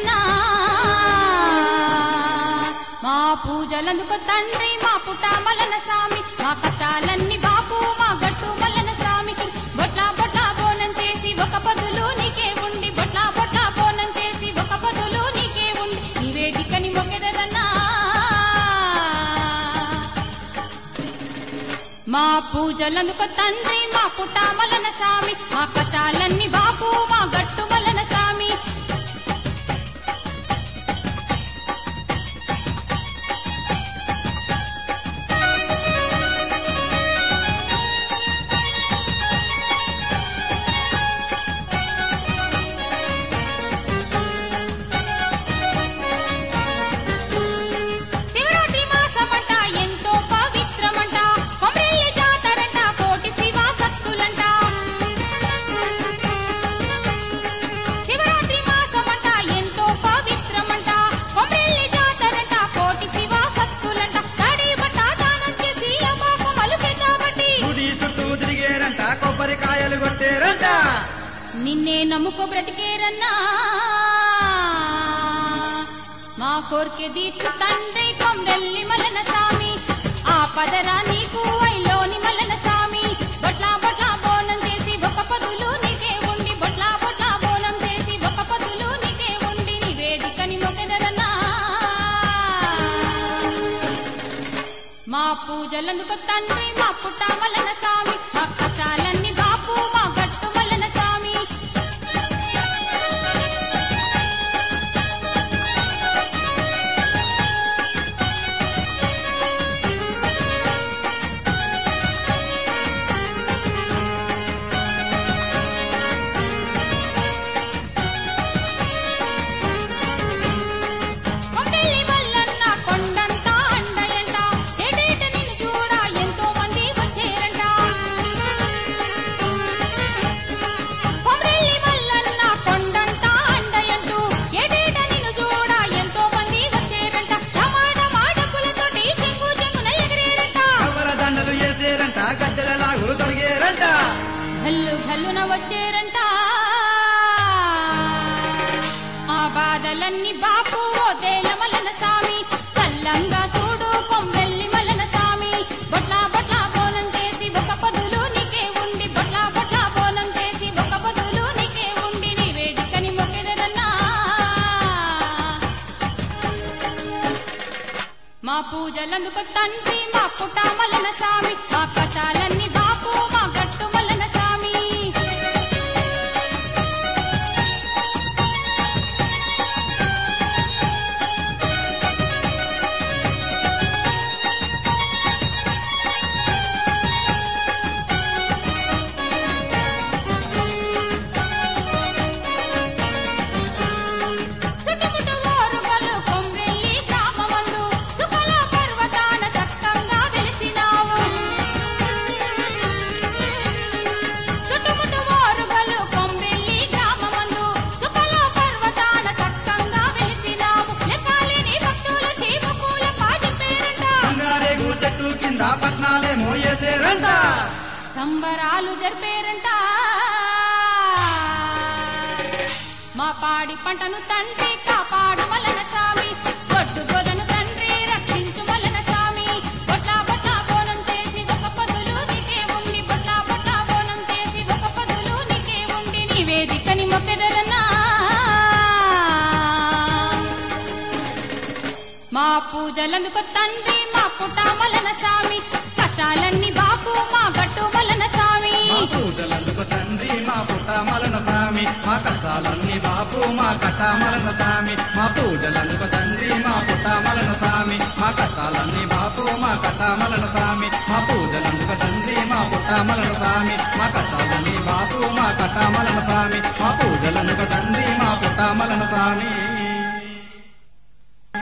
మొక్కెదరన్నా మా పూజలందుకు తండ్రి మా పుట్ట మల్లన స్వామి మా కష్టాలన్నీ బాపు మా గట్టు మల్లన స్వామికి బొట్ల బొట్ల బోనం చేసి ఒక పదులు నీకే ఉండి బొట్ల బొట్ల బోనం చేసి ఒక పదులు నీకే ఉండి నివేదికని మొక్కెదరన్నా మా పూజలందుకు తండ్రి మా పుట్ట మల్లన స్వామి మా కష్టాలన్నీ బాపు మా గట్టు మల్లన స్వామి శివరాత్రి మాసమంట ఎంతో పవిత్రమంట కొమరయ్య జాతరంట కోటి శివ సత్తులంట శివరాత్రి మాసమంట ఎంతో పవిత్రమంట కొమరయ్య జాతరంట కోటి శివ సత్తులంట తడి బట్ట దానం చేసి అమ్మాకు మలుపెట్టాబట్టి గుడి చుట్టూ తిరిగేరంట కొబ్బరికాయలు కొట్టేరంట నిన్నే నమ్ముకో బ్రతికేరన్నా మా కోర్కె దీర్చు తండ్రి కొమ్రెల్లి మలన స్వామి ఆ పదరా నీకు ఐలోని మలన స్వామి బొట్ల బొట్ల బోనం చేసి ఒక పదులు నీకే ఉండి బొట్ల బొట్ల బోనం చేసి ఒక పదులు నీకే ఉండి నివేదికని మొగెదరన్నా మా పూజలందుకు తండ్రి మా పుట్ట మలన స్వామి మా కష్టాలన్నీ బాపు మా గట్టు మలన స్వామి కొండెల్లి మల్లన్న కొండంత అండయంట ఎడేట నిన్ను చూడ ఎంతో మంది వచ్చేరంట కొమరెల్లి మల్లన్న కొండంత అండయంటూ ఎడేట నిన్ను చూడ ఎంతో మంది వచ్చేరంట టమాట మాటకులతోటి చెంగు చెంగున ఎగిరేరంట కవల దండలు వేసేరంట గద్దెల లాగులు తొడిగేరంట గల్లు గల్లున వచ్చేరంట ఆ బాధలన్నీ బాపు ఓ తేల మలన స్వామి సల్లంగా చూడు కొమ్మెల్లి మలన స్వామి బొట్ల బొట్ల బోనం చేసి ఒక పదులు నీకే ఉండి బొట్ల బొట్ల బోనం చేసి ఒక పదులు నీకే ఉండి నివేదికని మొక్కెదరన్నా మా పూజలందుకు తండ్రి మా పుట్ట మల్లన స్వామి మా కష్టాలన్నీ బాపు మా గట్టు మల్లన స్వామి చుట్టుముట్టు ఓరుగలు కొమ్రెల్లి గ్రామమందు సుఖల పర్వతాన సక్కంగా వెలిసినావు చుట్టుముట్టు ఓరుగలు కొమ్రెల్లి గ్రామమందు సుఖల పర్వతాన సక్కంగా వెలిసినావు లెక్కాలేని భక్తుల చీమకూల పాటి పేరంట బంగారేగు చెట్టు కింద పట్నాలేమో వేసేరంట సంబరాలు జరిపేరంట మా పాడి పంటను తండ్రి కాపాడు మలన స్వామి గొడ్డు గోదను తండ్రి రక్షించు మలన స్వామి బొట్ల బొట్ల బోనం చేసి ఒక పదులు నీకే ఉండి బొట్ల బొట్ల బోనం చేసి ఒక పదులు నీకే ఉండి నివేదికని మొక్కెదరన్నా మా పూజలందుకు తండ్రి మా పుట్ట మలన స్వామి కష్టాలన్నీ బాపు మా గట్టు మలన స్వామి మా పూజలందుకు తండ్రి మా పుట్ట మలన స్వామి మా కష్టాలన్నీ బాపు మా కట్ట మలన స్వామి మా పూజలందుకు తండ్రి మా పుట్ట మలన స్వామి మా కష్టాలన్నీ బాపు మా కట్ట మలన స్వామి మా పూజలందుకు తండ్రి మా పుట్ట మలన స్వామి మా కష్టాలన్నీ బాపు మా కట్ట మలన స్వామి మా పూజలందుకు తండ్రి మా పుట్ట మలన స్వామి